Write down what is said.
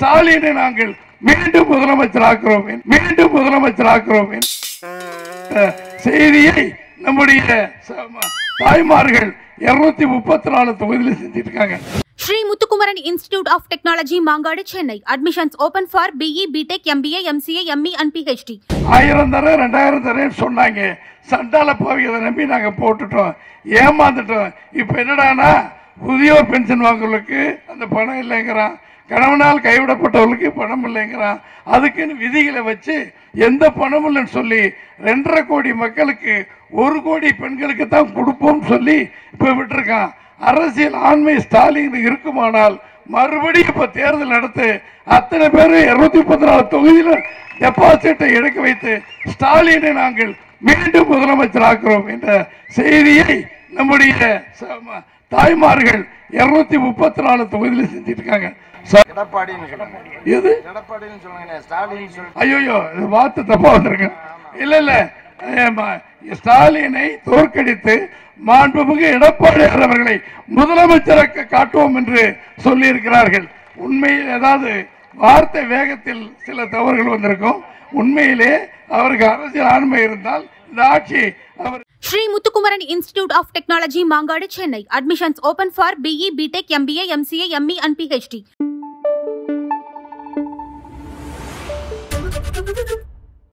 ஸ்டாலினை நாங்கள் மீண்டும் முதலமைச்சராக்குறோம் மீண்டும் முதலமைச்சராக்குறோம் என்ற செய்தியை நம்முடைய ச- தாய்மார்கள் இருநூத்தி முப்பத்தி நாலு தொகுதியில் செஞ்சிட்டு இருக்காங்க Sri Muthukumaran Institute of Technology, Mangadu, Chennai. Admissions open for BE, BTech, MBA, MCA, ME and PhD. ஆயிரம் தரேன் ரெண்டாயிரம் தரேன்னு சொன்னாங்க சண்டால பாவி அதை நம்பி நாங்க போட்டுட்டோம் ஏமாந்துட்டோம் இப்ப என்னடானா முதியோர் பென்ஷன் வாங்குறவங்களுக்கு அந்த பணம் இல்லைங்கிறான் கணவனால் கைவிடப்பட்டவர்களுக்கு பணம் இல்லைங்கிறான் அதுக்குன்னு விதிகளை வச்சு எந்த பணமும் இல்லைன்னு சொல்லி ரெண்டரை கோடி மக்களுக்கு ஒரு கோடி பெண்களுக்கு தான் கொடுப்போம்னு சொல்லி இப்ப விட்டுருக்கான் அரசியல் ஆண்மை ஸ்டாலின் இருக்குமானால் மறுபடியும் இப்ப தேர்தல் நடத்து அத்தனை பேரும் இருநூத்தி முப்பத்தி நாலு தொகுதியில டெபாசிட்டை எடுக்க வைத்து ஸ்டாலினை நாங்கள் மீண்டும் முதலமைச்சராக்குறோம் என்ற செய்தியை நம்முடைய ச- தாய்மார்கள் இருநூத்தி முப்பத்தி நாலு தொகுதியில் செஞ்சிட்டு இருக்காங்க ச- எடப்பாடின்னு சொல்லுங்க எது எடப்பாடின்னு சொல்லுங்க ஸ்டாலின் சொல்லுங்க ஐயோ இது வார்த்தை தப்பா வந்திருக்கு இல்ல இல்ல ஏம்மா, ஸ்டாலினை தோற்கடித்து மாண்புமிகு எடப்பாடியார் அவர்களை முதலமைச்சராக்க காட்டுவோம் என்று சொல்லி இருக்கிறார்கள் உண்மையில் ஏதாவது வார்த்தை வேகத்தில் சில தவறுகள் வந்திருக்கும் உண்மையிலே அவருக்கு அரசியல் ஆண்மை இருந்தால் இந்த ஆட்சி அவர் Sri Muthukumaran Institute of Technology, Mangadu, Chennai. Admissions open for BE, BTech, MBA, MCA, ME and PhD.